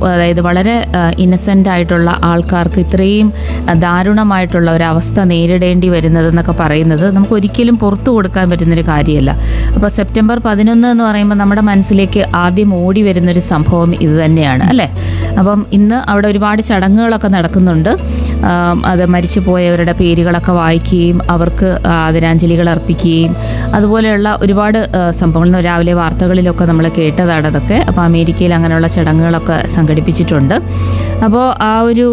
അതായത് വളരെ ഇന്നസെൻ്റ് ആയിട്ടുള്ള ആൾക്കാർക്ക് ഇത്രയും ആ, ദാരുണമായിട്ടുള്ള ഒരു അവസ്ഥ നേരിടേണ്ടി വരുന്നതെന്നൊക്കെ പറയുന്നത് നമുക്ക് ഒരിക്കലും പുറത്തു കൊടുക്കാൻ പറ്റുന്നൊരു കാര്യമല്ല അപ്പോൾ സെപ്റ്റംബർ പതിനൊന്ന് എന്ന് പറയുമ്പോൾ നമ്മുടെ മനസ്സിലേക്ക് ആദ്യം ഓടി വരുന്നൊരു സംഭവം ഇത് തന്നെയാണ് അല്ലേ അപ്പം ഇന്ന് അവിടെ ഒരുപാട് ചടങ്ങുകളൊക്കെ നടക്കുന്നുണ്ട് ആം, അത് മരിച്ചു പോയവരുടെ പേരുകളൊക്കെ വായിക്കുകയും അവർക്ക് ആദരാഞ്ജലികൾ അർപ്പിക്കുകയും അതുപോലെയുള്ള ഒരുപാട് ആ, സംഭവങ്ങൾ ഇന്ന് രാവിലെ വാർത്തകളിലൊക്കെ നമ്മൾ കേട്ടതാണ് അതൊക്കെ അപ്പോൾ അമേരിക്കയിൽ അങ്ങനെയുള്ള ചടങ്ങുകളൊക്കെ സംഘടിപ്പിച്ചിട്ടുണ്ട് അപ്പോൾ ആ ഒരു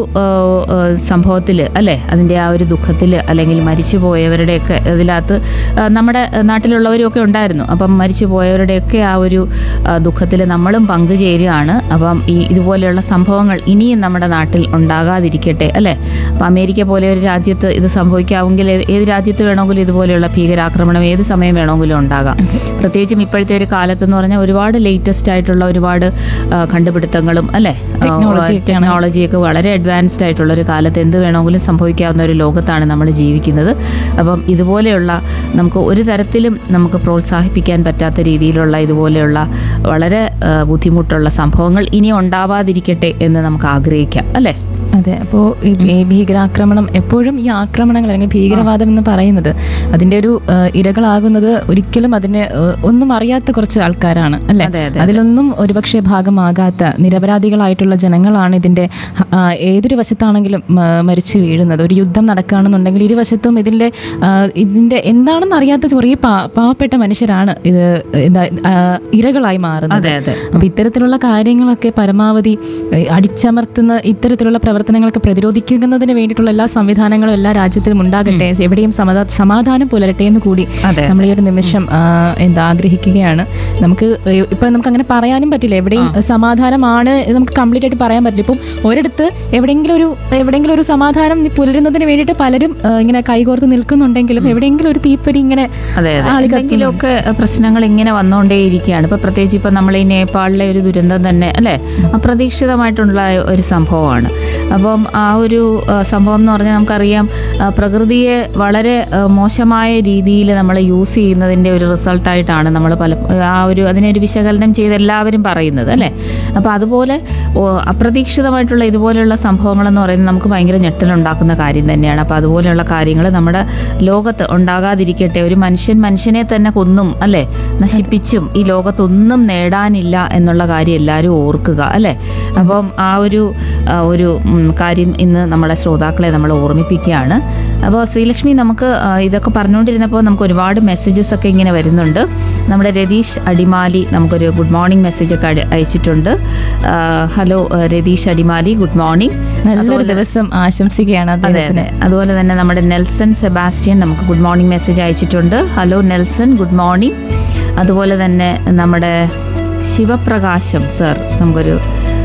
സംഭവത്തിൽ അല്ലേ അതിൻ്റെ ആ ഒരു ദുഃഖത്തിൽ അല്ലെങ്കിൽ മരിച്ചു പോയവരുടെയൊക്കെ ഇതിനകത്ത് ആ, നമ്മുടെ നാട്ടിലുള്ളവരും ഒക്കെ ഉണ്ടായിരുന്നു അപ്പം മരിച്ചു പോയവരുടെയൊക്കെ ആ ഒരു ദുഃഖത്തിൽ നമ്മളും പങ്കുചേരുകയാണ് അപ്പം ഈ ഇതുപോലെയുള്ള സംഭവങ്ങൾ ഇനിയും നമ്മുടെ നാട്ടിൽ ഉണ്ടാകാതിരിക്കട്ടെ അല്ലേ അപ്പം അമേരിക്ക പോലെ ഒരു രാജ്യത്ത് ഇത് സംഭവിക്കാമെങ്കിൽ ഏത് ഏത് രാജ്യത്ത് വേണമെങ്കിലും ഇതുപോലെയുള്ള ഭീകരാക്രമണം ഏത് സമയം വേണമെങ്കിലും ഉണ്ടാകാം പ്രത്യേകിച്ചും ഇപ്പോഴത്തെ ഒരു കാലത്ത് എന്ന് പറഞ്ഞാൽ ഒരുപാട് ലേറ്റസ്റ്റ് ആയിട്ടുള്ള ഒരുപാട് ആ, കണ്ടുപിടുത്തങ്ങളും അല്ലേ Technology ഒക്കെയാണ്. ടെക്നോളജിയൊക്കെ വളരെ അഡ്വാൻസ്ഡ് ആയിട്ടുള്ള ഒരു കാലത്ത് എന്ത് വേണമെങ്കിലും സംഭവിക്കാവുന്ന ഒരു ലോകത്താണ് നമ്മൾ ജീവിക്കുന്നത് അപ്പം ഇതുപോലെയുള്ള നമുക്ക് ഒരു തരത്തിലും നമുക്ക് പ്രോത്സാഹിപ്പിക്കാൻ പറ്റാത്ത രീതിയിലുള്ള ഇതുപോലെയുള്ള വളരെ ആ, ബുദ്ധിമുട്ടുള്ള സംഭവങ്ങൾ ഇനി ഉണ്ടാവാതിരിക്കട്ടെ എന്ന് നമുക്ക് ആഗ്രഹിക്കാം അല്ലേ അതെ അപ്പോൾ ഈ ഭീകരാക്രമണം എപ്പോഴും ഈ ആക്രമണങ്ങൾ അല്ലെങ്കിൽ ഭീകരവാദം എന്ന് പറയുന്നത് അതിന്റെ ഒരു ആ, ഇരകളാകുന്നത് ഒരിക്കലും അതിനെ ആ, ഒന്നും അറിയാത്ത കുറച്ച് ആൾക്കാരാണ് അല്ലെ അതെ, അതെ, അതിലൊന്നും ഒരുപക്ഷെ ഭാഗമാകാത്ത നിരപരാധികളായിട്ടുള്ള ജനങ്ങളാണ് ഇതിന്റെ ആ, ഏതൊരു വശത്താണെങ്കിലും ആ, മരിച്ചു വീഴുന്നത് ഒരു യുദ്ധം നടക്കുകയാണെന്നുണ്ടെങ്കിൽ ഇരുവശത്തും ഇതിന്റെ ആ, ഇതിന്റെ എന്താണെന്ന് അറിയാത്ത ചെറിയ പാ- പാവപ്പെട്ട മനുഷ്യരാണ് ഇത് എന്താ ആ, ഇരകളായി മാറുന്നത് അതെ അതെ അപ്പൊ ഇത്തരത്തിലുള്ള കാര്യങ്ങളൊക്കെ പരമാവധി ഏഹ്, അടിച്ചമർത്തുന്ന ഇത്തരത്തിലുള്ള പ്രവർത്തനങ്ങളൊക്കെ പ്രതിരോധിക്കുന്നതിന് വേണ്ടിയിട്ടുള്ള എല്ലാ സംവിധാനങ്ങളും എല്ലാ രാജ്യത്തിലും ഉണ്ടാകട്ടെ എവിടെയും സമാധാ- സമാധാനം പുലരട്ടെ എന്ന് കൂടി അതെ. നമ്മൾ ഈ ഒരു നിമിഷം ആ, എന്താ ആഗ്രഹിക്കുകയാണ് നമുക്ക് ഏഹ്, ഇപ്പൊ നമുക്ക് അങ്ങനെ പറയാനും പറ്റില്ല എവിടെയും സമാധാനമാണ് എന്ന് നമുക്ക് കംപ്ലീറ്റ് ആയിട്ട് പറയാൻ പറ്റില്ല ഇപ്പം ഒരിടത്ത് എവിടെയെങ്കിലും ഒരു എവിടെയെങ്കിലും ഒരു സമാധാനം പുലരുന്നതിന് വേണ്ടിയിട്ട് പലരും ഏഹ്, ഇങ്ങനെ കൈകോർത്ത് നിൽക്കുന്നുണ്ടെങ്കിലും എവിടെയെങ്കിലും ഒരു തീപ്പൊരി ഇങ്ങനെ അതെ അതെ ആളി എന്തെങ്കിലുമൊക്കെ പ്രശ്നങ്ങൾ ഇങ്ങനെ വന്നുകൊണ്ടേയിരിക്കുകയാണ് ഇപ്പൊ പ്രത്യേകിച്ച് ഇപ്പൊ നമ്മൾ ഈ നേപ്പാളിലെ ഒരു ദുരന്തം തന്നെ അല്ലെ അപ്രതീക്ഷിതമായിട്ടുള്ള ഒരു സംഭവമാണ് അപ്പം ആ ഒരു ആ, സംഭവം എന്ന് പറഞ്ഞാൽ നമുക്കറിയാം ആ, പ്രകൃതിയെ വളരെ ആ, മോശമായ രീതിയിൽ നമ്മൾ യൂസ് ചെയ്യുന്നതിന്റെ ഒരു റിസൾട്ടായിട്ടാണ് നമ്മൾ പല ആ ഒരു അതിനെ ഒരു വിശകലനം ചെയ്ത് എല്ലാവരും പറയുന്നത് അല്ലേ അപ്പോൾ അതുപോലെ ഓ, അപ്രതീക്ഷിതമായിട്ടുള്ള ഇതുപോലെയുള്ള സംഭവങ്ങളെന്ന് പറയുന്നത് നമുക്ക് ഭയങ്കര ഞെട്ടലുണ്ടാക്കുന്ന കാര്യം തന്നെയാണ് അപ്പോൾ അതുപോലെയുള്ള കാര്യങ്ങൾ നമ്മുടെ ലോകത്ത് ഉണ്ടാകാതിരിക്കട്ടെ ഒരു മനുഷ്യൻ മനുഷ്യനെ തന്നെ കൊന്നും അല്ലേ നശിപ്പിച്ചും ഈ ലോകത്തൊന്നും നേടാനില്ല എന്നുള്ള കാര്യം എല്ലാവരും ഓർക്കുക അല്ലേ അപ്പം ആ ഒരു ആ, ഒരു ഉം, കാര്യം ഇന്ന് നമ്മുടെ ശ്രോതാക്കളെ നമ്മൾ ഓർമ്മിപ്പിക്കുകയാണ് അപ്പോൾ ശ്രീലക്ഷ്മി നമുക്ക് ആ, ഇതൊക്കെ പറഞ്ഞുകൊണ്ടിരുന്നപ്പോൾ നമുക്ക് ഒരുപാട് മെസ്സേജസ് ഒക്കെ ഇങ്ങനെ വരുന്നുണ്ട് നമ്മുടെ രതീഷ് അടിമാലി നമുക്കൊരു ഗുഡ് മോർണിംഗ് മെസ്സേജ് ഒക്കെ അടി- അയച്ചിട്ടുണ്ട് ആ, ഹലോ ആ, രതീഷ് അടിമാലി ഗുഡ് മോർണിംഗ് നല്ലൊരു ദിവസം ആശംസിക്കുകയാണ് അതെ അദ്ദേഹത്തിന് അതെ അതുപോലെ തന്നെ നമ്മുടെ നെൽസൺ സെബാസ്റ്റ്യൻ നമുക്ക് ഗുഡ് മോർണിംഗ് മെസ്സേജ് അയച്ചിട്ടുണ്ട് ഹലോ നെൽസൺ ഗുഡ് മോർണിംഗ് അതുപോലെ തന്നെ നമ്മുടെ ശിവപ്രകാശം സർ നമുക്കൊരു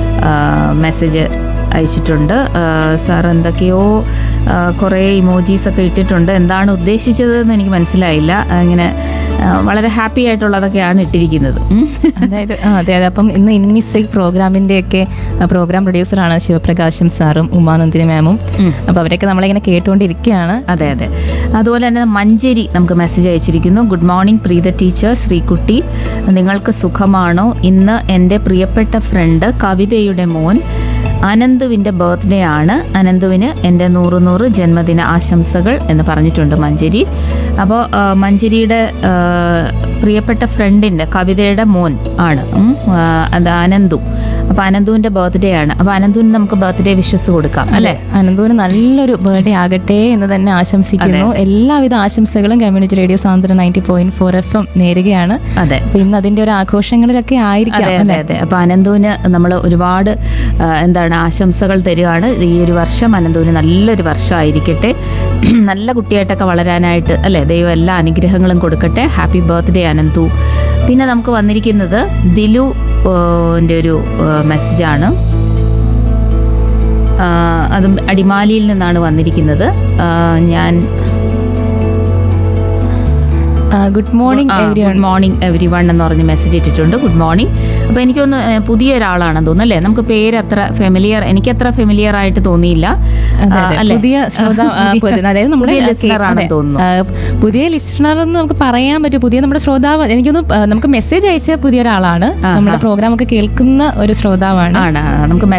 മെസ്സേജ് അയച്ചിട്ടുണ്ട് ആ, സാർ എന്തൊക്കെയോ ആ, കുറേ ഇമോജീസ് ഒക്കെ ഇട്ടിട്ടുണ്ട് എന്താണ് ഉദ്ദേശിച്ചത് എന്ന് എനിക്ക് മനസ്സിലായില്ല ഇങ്ങനെ ആ, വളരെ ഹാപ്പി ആയിട്ടുള്ളതൊക്കെയാണ് ഇട്ടിരിക്കുന്നത് ഉം. അതായത് ആ, അതെ അതെ അപ്പം ഇന്ന് ഇന്നിസൈ പ്രോഗ്രാമിന്റെ ഒക്കെ പ്രോഗ്രാം പ്രൊഡ്യൂസറാണ് ശിവപ്രകാശം സാറും ഉമാനന്ദിനി മാമും ഉം. അപ്പൊ അവരൊക്കെ നമ്മളിങ്ങനെ കേട്ടുകൊണ്ടിരിക്കുകയാണ് അതെ അതെ അതുപോലെ തന്നെ മഞ്ചേരി നമുക്ക് മെസ്സേജ് അയച്ചിരിക്കുന്നു good morning Preetha teacher Sreekutty നിങ്ങൾക്ക് സുഖമാണോ ഇന്ന് എൻ്റെ പ്രിയപ്പെട്ട ഫ്രണ്ട് കവിതയുടെ മോൻ അനന്തുവിൻ്റെ ബർത്ത്ഡേ ആണ് അനന്തുവിന് എൻ്റെ നൂറ് നൂറ് ജന്മദിന ആശംസകൾ എന്ന് പറഞ്ഞിട്ടുണ്ട് മഞ്ചേരി അപ്പോൾ മഞ്ചേരിയുടെ ആ, പ്രിയപ്പെട്ട ഫ്രണ്ടിൻ്റെ കവിതയുടെ മോൻ ആണ് ഉം. ആ, അത് അനന്തു അപ്പോൾ അനന്തുവിൻ്റെ ബർത്ത്ഡേ ആണ് അപ്പോൾ അനന്തുവിന് നമുക്ക് ബർത്ത്ഡേ വിഷസ് കൊടുക്കാം അല്ലേ അനന്തൂന് നല്ലൊരു ബർത്ത്ഡേ ആകട്ടെ എന്ന് തന്നെ ആശംസിക്കുന്നു എല്ലാവിധ ആശംസകളും community radio Sandra ninety point four F M നേരുകയാണ് അതെ അപ്പൊ ഇന്ന് അതിന്റെ ഒരു ആഘോഷങ്ങളിലൊക്കെ ആയിരിക്കാം അതെ അതെ അതെ അപ്പൊ അനന്തുവിന് നമ്മൾ ഒരുപാട് ആ, എന്താണ് ആശംസകൾ തരികയാണ് ഈ ഒരു വർഷം അനന്തുവിന് നല്ലൊരു വർഷമായിരിക്കട്ടെ നല്ല കുട്ടിയായിട്ടൊക്കെ വളരാനായിട്ട് അല്ലേ ദൈവം എല്ലാ അനുഗ്രഹങ്ങളും കൊടുക്കട്ടെ ഹാപ്പി ബർത്ത്ഡേ അനന്തു പിന്നെ നമുക്ക് വന്നിരിക്കുന്നത് ദിലു ആ, ന്റെ ഒരു മെസ്സേജാണ് അതും അടിമാലിയിൽ നിന്നാണ് വന്നിരിക്കുന്നത് ആ, ഞാൻ good morning every good morning everyone എന്ന് പറഞ്ഞ് മെസ്സേജ് ഇട്ടിട്ടുണ്ട് ഗുഡ് മോർണിംഗ് അപ്പോൾ എനിക്കൊന്ന് ഏഹ്, പുതിയ ഒരാളാണെന്ന് തോന്നുന്നു അല്ലേ നമുക്ക് പേര് അത്ര ഫെമിലിയർ എനിക്ക് അത്ര ഫെമിലിയർ ആയിട്ട് തോന്നിയില്ല ആ, അല്ലേ? പുതിയ ശ്രോതാ ആ, പുതിയ- അതായത് നമ്മുടെ പുതിയ listener ആണെന്ന് അതെ, തോന്നുന്നു. ആ, പുതിയ ലിസ്റ്റണർ എന്ന് നമുക്ക് പറയാൻ പറ്റും പുതിയ നമ്മുടെ ശ്രോതാവ് എനിക്കൊന്ന് ആ, നമുക്ക് മെസ്സേജ് അയച്ച പുതിയ ഒരാളാണ് നമ്മുടെ പ്രോഗ്രാം ഒക്കെ കേൾക്കുന്ന ഒരു ശ്രോതാവാണ് ആണ് ആ, നമുക്ക്